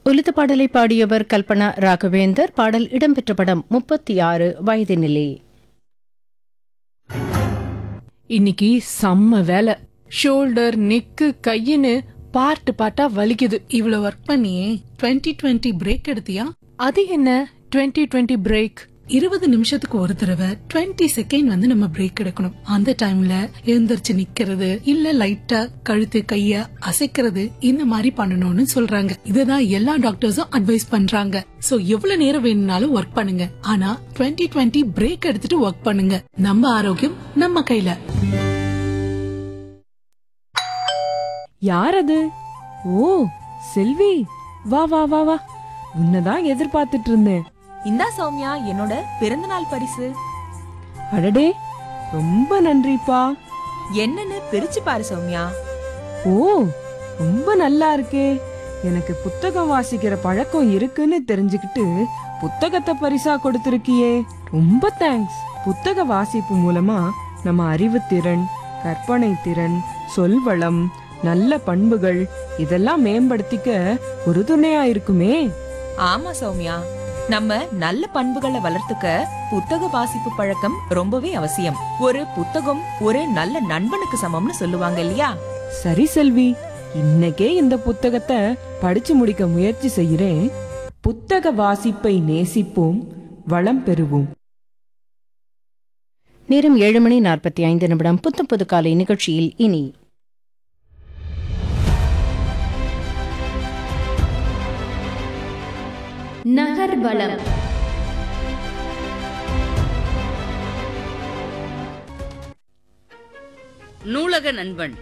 ஒலித்த பாடலை பாடியவர் கல்பனா ராகவேந்தர் பாடல் இடம்பெற்ற படம் முப்பத்தி ஆறு வயதினிலே இன்னைக்கு செம்ம வேலை ஷோல்டர் நெக்கு கையின்னு பார்ட்டு பார்ட்டா வலிக்குது இவ்வளவு ஒர்க் பண்ணியே 2020 டுவெண்ட்டி பிரேக் எடுத்தியா அது என்ன 2020 டுவெண்ட்டி பிரேக் இருபது நிமிஷத்துக்கு ஒரு தடவை 20 செகண்ட் வந்து நம்ம பிரேக் எடுக்கணும் அந்த டைம்ல எழுந்திருச்சு நிக்கிறது இல்ல லைட்டா கழுத்து கைய அசைக்கிறது இந்த மாதிரி பண்ணணும்னு சொல்றாங்க இதுதான் எல்லா டாக்டர்ஸும் அட்வைஸ் பண்றாங்க சோ எவ்வளவு நேரம் வேணும்னாலும் ஒர்க் பண்ணுங்க ஆனா 2020 டுவெண்ட்டி பிரேக் எடுத்துட்டு ஒர்க் பண்ணுங்க நம்ம ஆரோக்கியம் நம்ம கையில யார் அது ஓ செல்வி வா வா வா வா உன்னதான் எதிர்பார்த்துட்டு இருந்தேன் இந்தா சௌமியா என்னோட பிறந்தநாள் பரிசு அடடே ரொம்ப நன்றிப்பா என்னன்னு பிரிச்சு பாரு சௌமியா ஓ ரொம்ப நல்லா இருக்கே எனக்கு புத்தகம் வாசிக்கிற பழக்கம் இருக்குன்னு தெரிஞ்சுக்கிட்டு புத்தகத்தை பரிசா கொடுத்திருக்கியே ரொம்ப தேங்க்ஸ் புத்தக வாசிப்பு மூலமா நம்ம அறிவுத்திறன் கற்பனை திறன் சொல்வளம் நல்ல பண்புகள் இதெல்லாம் மேம்படுத்திக்க ஒரு துணையா இருக்குமே ஆமா சௌமியா நம்ம நல்ல பண்புகளை வளர்த்துக்க புத்தக வாசிப்பு பழக்கம் ரொம்பவே அவசியம் ஒரு புத்தகம் ஒரு நல்ல நண்பனுக்கு சமம்னு சொல்லுவாங்க இல்லையா சரி செல்வி இன்னைக்கே இந்த புத்தகத்தை படிச்சு முடிக்க முயற்சி செய்கிறேன் புத்தக வாசிப்பை நேசிப்போம் வளம் பெறுவோம் நேரம் ஏழு மணி நாற்பத்தி ஐந்து நிமிடம் புத்தம் புது காலை நிகழ்ச்சியில் இனி நகர்வலம் நூலக நண்பன்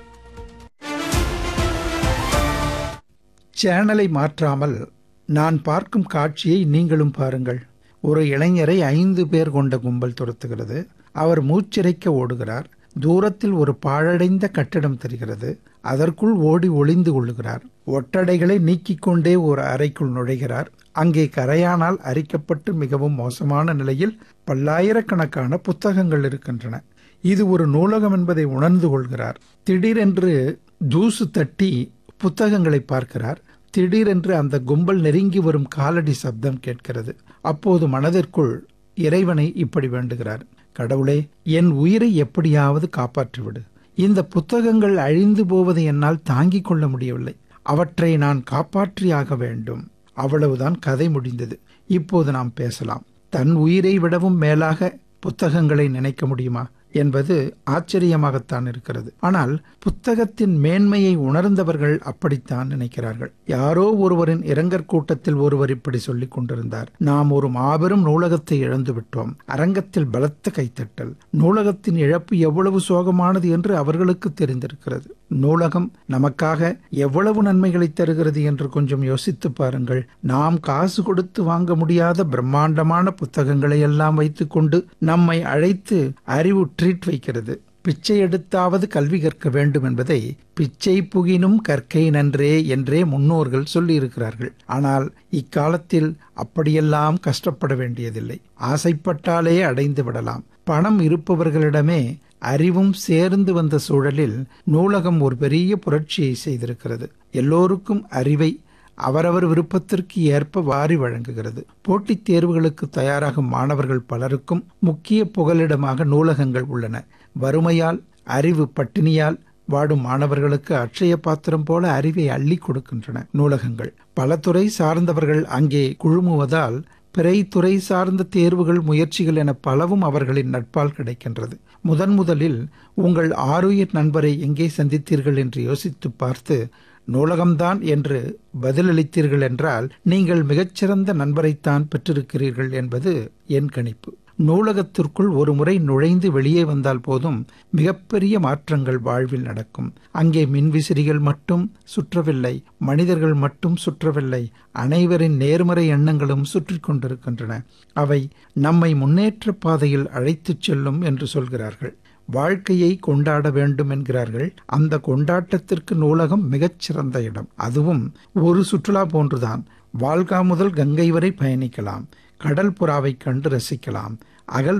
சேனலை மாற்றாமல் நான் பார்க்கும் காட்சியை நீங்களும் பாருங்கள் ஒரு இளைஞரை ஐந்து பேர் கொண்ட கும்பல் துரத்துகிறது அவர் மூச்சிறைக்க ஓடுகிறார் தூரத்தில் ஒரு பாழடைந்த கட்டிடம் தெரிகிறது அதற்குள் ஓடி ஒளிந்து கொள்ளுகிறார் ஒட்டடைகளை நீக்கிக் கொண்டே ஒரு அறைக்குள் நுழைகிறார் அங்கே கரையானால் அரிக்கப்பட்டு மிகவும் மோசமான நிலையில் பல்லாயிரக்கணக்கான புத்தகங்கள் இருக்கின்றன இது ஒரு நூலகம் என்பதை உணர்ந்து கொள்கிறார் திடீரென்று தூசு தட்டி புத்தகங்களை பார்க்கிறார் திடீரென்று அந்த கும்பல் நெருங்கி வரும் காலடி சப்தம் கேட்கிறது அப்போது மனதிற்குள் இறைவனை இப்படி வேண்டுகிறார் கடவுளே என் உயிரை எப்படியாவது காப்பாற்றிவிடு இந்த புத்தகங்கள் அழிந்து போவதை என்னால் தாங்கிக் கொள்ள முடியவில்லை அவற்றை நான் காப்பாற்றியாக வேண்டும் அவ்வளவுதான் கதை முடிந்தது இப்போது நாம் பேசலாம் தன் உயிரை விடவும் மேலாக புத்தகங்களை நினைக்க முடியுமா என்பது ஆச்சரியமாகத்தான் இருக்கிறது ஆனால் புத்தகத்தின் மேன்மையை உணர்ந்தவர்கள் அப்படித்தான் நினைக்கிறார்கள் யாரோ ஒருவரின் இரங்கற் கூட்டத்தில் ஒருவர் இப்படி சொல்லிக் கொண்டிருந்தார் நாம் ஒரு மாபெரும் நூலகத்தை இழந்து விட்டோம் அரங்கத்தில் பலத்த கைத்தட்டல் நூலகத்தின் இழப்பு எவ்வளவு சோகமானது என்று அவர்களுக்கு தெரிந்திருக்கிறது நூலகம் நமக்காக எவ்வளவு நன்மைகளை தருகிறது என்று கொஞ்சம் யோசித்து பாருங்கள் நாம் காசு கொடுத்து வாங்க முடியாத பிரம்மாண்டமான புத்தகங்களை எல்லாம் வைத்துக்கொண்டு நம்மை அழைத்து அறிவு ட்ரீட் வைக்கிறது பிச்சை எடுத்தாவது கல்வி கற்க வேண்டும் என்பதை பிச்சை புகினும் கற்கை நன்றே என்றே முன்னோர்கள் சொல்லியிருக்கிறார்கள் ஆனால் இக்காலத்தில் அப்படியெல்லாம் கஷ்டப்பட வேண்டியதில்லை ஆசைப்பட்டாலே அடைந்து விடலாம் பணம் இருப்பவர்களிடமே அறிவும் சேர்ந்து வந்த சூழலில் நூலகம் ஒரு பெரிய புரட்சியை செய்திருக்கிறது எல்லோருக்கும் அறிவை அவரவர் விருப்பத்திற்கு ஏற்ப வாரி வழங்குகிறது போட்டித் தேர்வுகளுக்கு தயாராகும் மாணவர்கள் பலருக்கும் முக்கிய புகலிடமாக நூலகங்கள் உள்ளன வறுமையால் அறிவு பட்டினியால் வாடும் மாணவர்களுக்கு அட்சய பாத்திரம் போல அறிவை அள்ளி கொடுக்கின்றன நூலகங்கள் பல துறை சார்ந்தவர்கள் அங்கே குழுமுவதால் பிறை துறை சார்ந்த தேர்வுகள் முயற்சிகள் என பலவும் அவர்களின் நட்பால் கிடைக்கின்றது முதன் முதலில் உங்கள் ஆருயிர் நண்பரை எங்கே சந்தித்தீர்கள் என்று யோசித்து பார்த்து நூலகம்தான் என்று பதிலளித்தீர்கள் என்றால் நீங்கள் மிகச்சிறந்த நண்பரைத்தான் பெற்றிருக்கிறீர்கள் என்பது என் கணிப்பு நூலகத்திற்குள் ஒரு முறை நுழைந்து வெளியே வந்தால் போதும் மிகப்பெரிய மாற்றங்கள் வாழ்வில் நடக்கும் அங்கே மின்விசிறிகள் மட்டும் சுற்றவில்லை மனிதர்கள் மட்டும் சுற்றவில்லை அனைவரின் நேர்மறை எண்ணங்களும் சுற்றி கொண்டிருக்கின்றன அவை நம்மை முன்னேற்ற பாதையில் அழைத்துச் செல்லும் என்று சொல்கிறார்கள் வாழ்க்கையை கொண்டாட வேண்டும் என்கிறார்கள் அந்த கொண்டாட்டத்திற்கு நூலகம் மிகச்சிறந்த இடம் அதுவும் ஒரு சுற்றுலா போன்றுதான் வால்கா முதல் கங்கை வரை பயணிக்கலாம் கடல் புறாவை கண்டு ரசிக்கலாம் அகல்